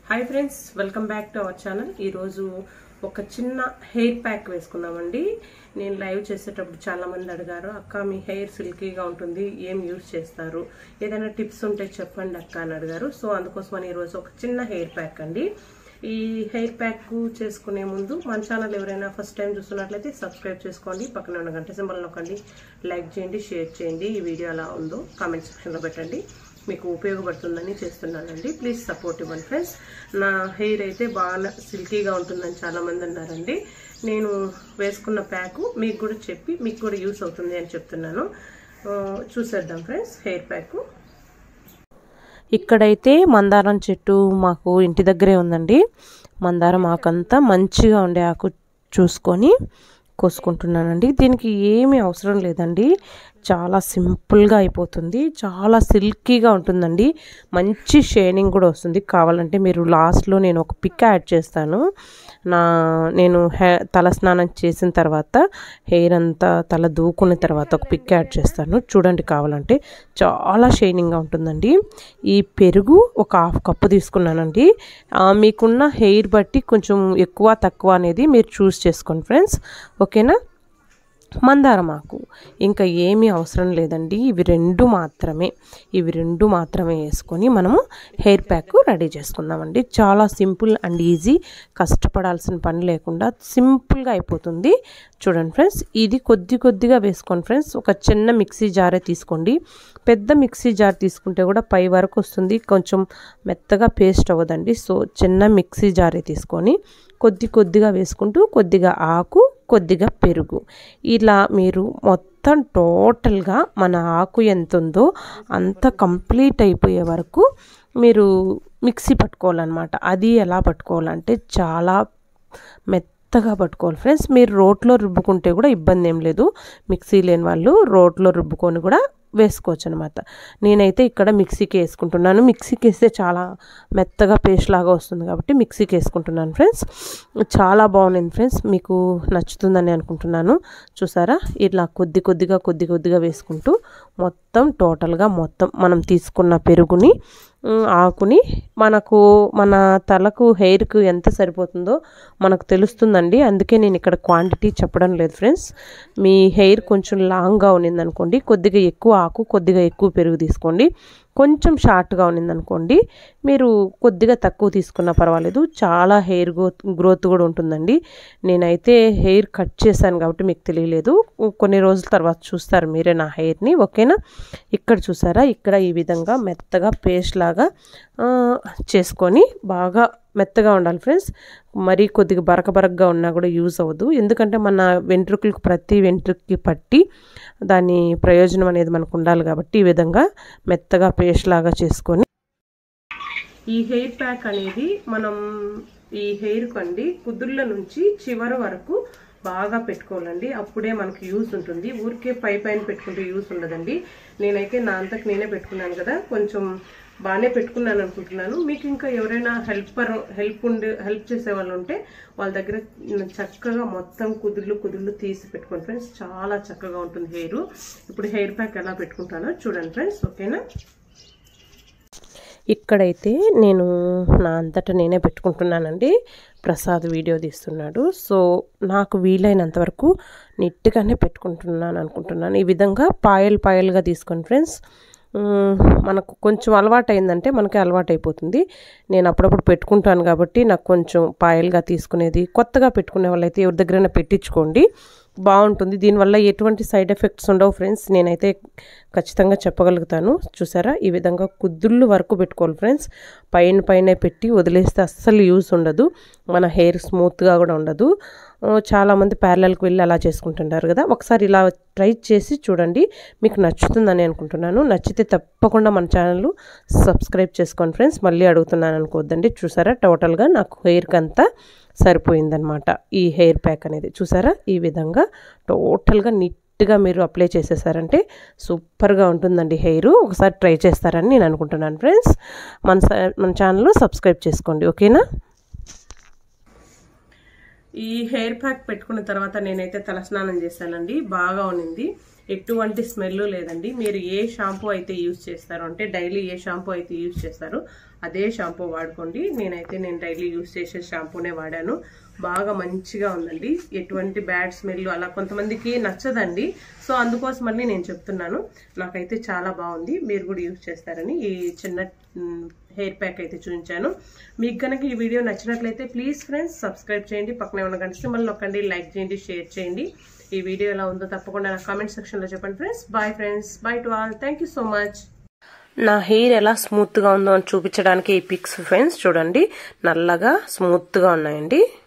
hi friends welcome back to our channel ఈరోజు ఒక చిన్న హెయిర్ ప్యాక్ వేసుకున్నామండి నేను లైవ్ చేసేటప్పుడు చాలా మంది అడిగారు అక్క మీ హెయిర్ సిల్కీగా ఉంటుంది ఏం యూజ్ చేస్తారు ఏదైనా టిప్స్ ఉంటే చెప్పండి అక్క అని అడిగారు సో అందుకోసమని ఈరోజు ఒక చిన్న హెయిర్ ప్యాక్ అండి ఈ హెయిర్ ప్యాక్ చేసుకునే ముందు మన ఛానల్ ఎవరైనా ఫస్ట్ టైం చూస్తున్నట్లయితే సబ్స్క్రైబ్ చేసుకోండి పక్కన ఉన్న గంట సింబల్ నొక్కండి లైక్ చేయండి షేర్ చేయండి ఈ వీడియో ఎలా ఉందో కామెంట్ సెక్షన్లో పెట్టండి మీకు ఉపయోగపడుతుందని చేస్తున్నానండి ప్లీజ్ సపోర్ట్ ఇవ్వండి ఫ్రెండ్స్ నా హెయిర్ అయితే బాగా సిల్కీగా ఉంటుందని చాలామంది అన్నారండి నేను వేసుకున్న ప్యాకు మీకు కూడా చెప్పి మీకు కూడా యూస్ అవుతుంది అని చెప్తున్నాను ఆ, చూసేద్దాం ఫ్రెండ్స్ హెయిర్ ప్యాకు ఇక్కడైతే మందారం చెట్టు మాకు ఇంటి దగ్గరే ఉందండి మందారం ఆకంతా మంచిగా ఉండే ఆకు చూసుకొని కోసుకుంటున్నానండి దీనికి ఏమీ అవసరం లేదండి చాలా సింపుల్గా అయిపోతుంది చాలా సిల్కీగా ఉంటుందండి మంచి షైనింగ్ కూడా వస్తుంది కావాలంటే మీరు లాస్ట్లో నేను ఒక పిక్ యాడ్ చేస్తాను నా నేను హే తల స్నానం చేసిన తర్వాత హెయిర్ అంతా తల దూకున్న తర్వాత ఒక పిక్ యాడ్ చేస్తాను చూడండి కావాలంటే చాలా షైనింగ్గా ఉంటుందండి ఈ పెరుగు ఒక హాఫ్ కప్పు తీసుకున్నానండి ఆ, మీకున్న హెయిర్ బట్టి కొంచెం ఎక్కువ తక్కువ అనేది మీరు చూస్ చేసుకోండి ఫ్రెండ్స్ ఓకేనా మందారం ఆకు ఇంకా ఏమీ అవసరం లేదండి ఇవి రెండు మాత్రమే ఇవి రెండు మాత్రమే వేసుకొని మనము హెయిర్ ప్యాక్ రెడీ చేసుకుందామండి చాలా సింపుల్ అండ్ ఈజీ కష్టపడాల్సిన పని లేకుండా సింపుల్గా అయిపోతుంది చూడండి ఫ్రెండ్స్ ఇది కొద్ది కొద్దిగా వేసుకోండి ఫ్రెండ్స్ ఒక చిన్న మిక్సీ జారే తీసుకోండి పెద్ద మిక్సీ జార్ తీసుకుంటే కూడా పై వరకు వస్తుంది కొంచెం మెత్తగా పేస్ట్ అవ్వదండి సో చిన్న మిక్సీ జారే తీసుకొని కొద్ది కొద్దిగా వేసుకుంటూ కొద్దిగా ఆకు కొద్దిగా పెరుగు ఇలా మీరు మొత్తం టోటల్గా మన ఆకు ఎంత ఉందో అంత కంప్లీట్ అయిపోయే వరకు మీరు మిక్సీ పట్టుకోవాలన్నమాట అది ఎలా పట్టుకోవాలంటే చాలా మెత్తగా పట్టుకోవాలి ఫ్రెండ్స్ మీరు రోట్లో రుబ్బుకుంటే కూడా ఇబ్బంది ఏం లేదు మిక్సీ లేని వాళ్ళు రోట్లో రుబ్బుకొని కూడా వేసుకోవచ్చు అనమాట నేనైతే ఇక్కడ మిక్సీకి వేసుకుంటున్నాను మిక్సీకి వేస్తే చాలా మెత్తగా పేస్ట్ లాగా వస్తుంది కాబట్టి మిక్సీకి వేసుకుంటున్నాను ఫ్రెండ్స్ చాలా బాగుంది ఫ్రెండ్స్ మీకు నచ్చుతుందని అనుకుంటున్నాను చూసారా ఇట్లా కొద్ది కొద్దిగా కొద్ది కొద్దిగా వేసుకుంటూ మొత్తం టోటల్గా మొత్తం మనం తీసుకున్న పెరుగుని ఉమ్, ఆకుని మనకు మన తలకు హెయిర్కు ఎంత సరిపోతుందో మనకు తెలుస్తుందండి అందుకే నేను ఇక్కడ క్వాంటిటీ చెప్పడం లేదు ఫ్రెండ్స్ మీ హెయిర్ కొంచెం లాంగ్గా ఉన్నిందనుకోండి కొద్దిగా ఎక్కువ ఆకు కొద్దిగా ఎక్కువ పెరుగు తీసుకోండి కొంచెం షార్ట్గా ఉన్నిందనుకోండి మీరు కొద్దిగా తక్కువ తీసుకున్నా పర్వాలేదు చాలా హెయిర్ గ్రోత్ గ్రోత్ కూడా ఉంటుందండి నేనైతే హెయిర్ కట్ చేశాను కాబట్టి మీకు తెలియలేదు కొన్ని రోజుల తర్వాత చూస్తారు మీరే నా హెయిర్ని ఓకేనా ఇక్కడ చూసారా ఇక్కడ ఈ విధంగా మెత్తగా పేస్ట్ లాగా ఆ, చేసుకొని బాగా మెత్తగా ఉండాలి ఫ్రెండ్స్ మరీ కొద్దిగా బరక బరకగా ఉన్నా కూడా యూజ్ అవ్వదు ఎందుకంటే మన వెంట్రుకలకు ప్రతి వెంట్రుకకి పట్టి దాని ప్రయోజనం అనేది మనకు ఉండాలి కాబట్టి ఈ విధంగా మెత్తగా పేస్ట్ లాగా చేసుకొని ఈ హెయిర్ ప్యాక్ అనేది మనం ఈ హెయిర్ కండి కుదుళ్ళ నుంచి చివరి వరకు బాగా పెట్టుకోవాలండి అప్పుడే మనకు యూస్ ఉంటుంది ఊరికే పై పైన పెట్టుకుంటే యూస్ ఉండదండి నేనైతే నా అంతకు నేనే పెట్టుకున్నాను కదా కొంచెం బాగానే పెట్టుకున్నాను అనుకుంటున్నాను మీకు ఇంకా ఎవరైనా హెల్పర్ హెల్ప్ ఉండి హెల్ప్ చేసే వాళ్ళు ఉంటే వాళ్ళ దగ్గర చక్కగా మొత్తం కుదుళ్ళు కుదుళ్ళు తీసి పెట్టుకోండి ఫ్రెండ్స్ చాలా చక్కగా ఉంటుంది హెయిర్ ఇప్పుడు హెయిర్ ప్యాక్ ఎలా పెట్టుకుంటానో చూడండి ఫ్రెండ్స్ ఓకేనా ఇక్కడైతే నేను నా అంతటా నేనే పెట్టుకుంటున్నానండి ప్రసాద్ వీడియో తీస్తున్నాడు సో నాకు వీలైనంత వరకు నీట్గానే పెట్టుకుంటున్నాను అనుకుంటున్నాను ఈ విధంగా పాయల్ పాయల్గా తీసుకోండి ఫ్రెండ్స్ మ్మ్, మనకు కొంచెం అలవాటు అయిందంటే మనకి అలవాటు అయిపోతుంది నేను అప్పుడప్పుడు పెట్టుకుంటాను కాబట్టి నాకు కొంచెం పాయల్గా తీసుకునేది కొత్తగా పెట్టుకునే వాళ్ళైతే ఎవరి దగ్గరైనా పెట్టించుకోండి బాగుంటుంది దీనివల్ల ఎటువంటి సైడ్ ఎఫెక్ట్స్ ఉండవు ఫ్రెండ్స్ నేనైతే ఖచ్చితంగా చెప్పగలుగుతాను చూసారా ఈ విధంగా కుద్దుళ్ళు వరకు పెట్టుకోవాలి ఫ్రెండ్స్ పైన పైన పెట్టి వదిలేస్తే అస్సలు యూస్ ఉండదు మన హెయిర్ స్మూత్గా కూడా ఉండదు ఆ, చాలామంది ప్యారలల్కి వెళ్ళి అలా చేసుకుంటుంటారు కదా ఒకసారి ఇలా ట్రై చేసి చూడండి మీకు నచ్చుతుందని అనుకుంటున్నాను నచ్చితే తప్పకుండా మన ఛానల్ సబ్స్క్రైబ్ చేసుకోండి ఫ్రెండ్స్ మళ్ళీ అడుగుతున్నాను అనుకోవద్దండి చూసారా టోటల్గా నాకు హెయిర్కి అంతా సరిపోయిందనమాట ఈ హెయిర్ ప్యాక్ అనేది చూసారా ఈ విధంగా టోటల్గా నీట్గా మీరు అప్లై చేసేసారంటే సూపర్గా ఉంటుందండి హెయిర్ ఒకసారి ట్రై చేస్తారని నేను అనుకుంటున్నాను ఫ్రెండ్స్ మన స- మన ఛానల్ సబ్స్క్రైబ్ చేసుకోండి ఓకేనా ఈ హెయిర్ ప్యాక్ పెట్టుకున్న తర్వాత నేనైతే తలస్నానం చేశానండి బాగా ఉన్నింది ఎటువంటి స్మెల్ లేదండి మీరు ఏ షాంపూ అయితే యూజ్ చేస్తారో అంటే డైలీ ఏ షాంపూ అయితే యూజ్ చేస్తారో అదే షాంపూ వాడుకోండి నేనైతే నేను డైలీ యూస్ చేసే షాంపూనే వాడాను బాగా మంచిగా ఉందండి ఎటువంటి బ్యాడ్ స్మెల్ అలా కొంతమందికి నచ్చదండి సో అందుకోసమని నేను చెప్తున్నాను నాకైతే చాలా బాగుంది మీరు కూడా యూస్ చేస్తారని ఈ చిన్న హెయిర్ ప్యాక్ అయితే చూపించాను మీకు కనుక ఈ వీడియో నచ్చినట్లయితే ప్లీజ్ ఫ్రెండ్స్ సబ్స్క్రైబ్ చేయండి పక్కనే ఉన్న గంట సింబల్ నొక్కండి లైక్ చేయండి షేర్ చేయండి ఈ వీడియో ఎలా ఉందో తప్పకుండా నా కామెంట్ సెక్షన్లో చెప్పండి friends bye friends bye to all thank you so much నా హెయిర్ ఎలా స్మూత్గా ఉందో అని చూపించడానికి ఈ పిక్స్ ఫ్రెండ్స్ చూడండి నల్లగా స్మూత్గా ఉన్నాయండి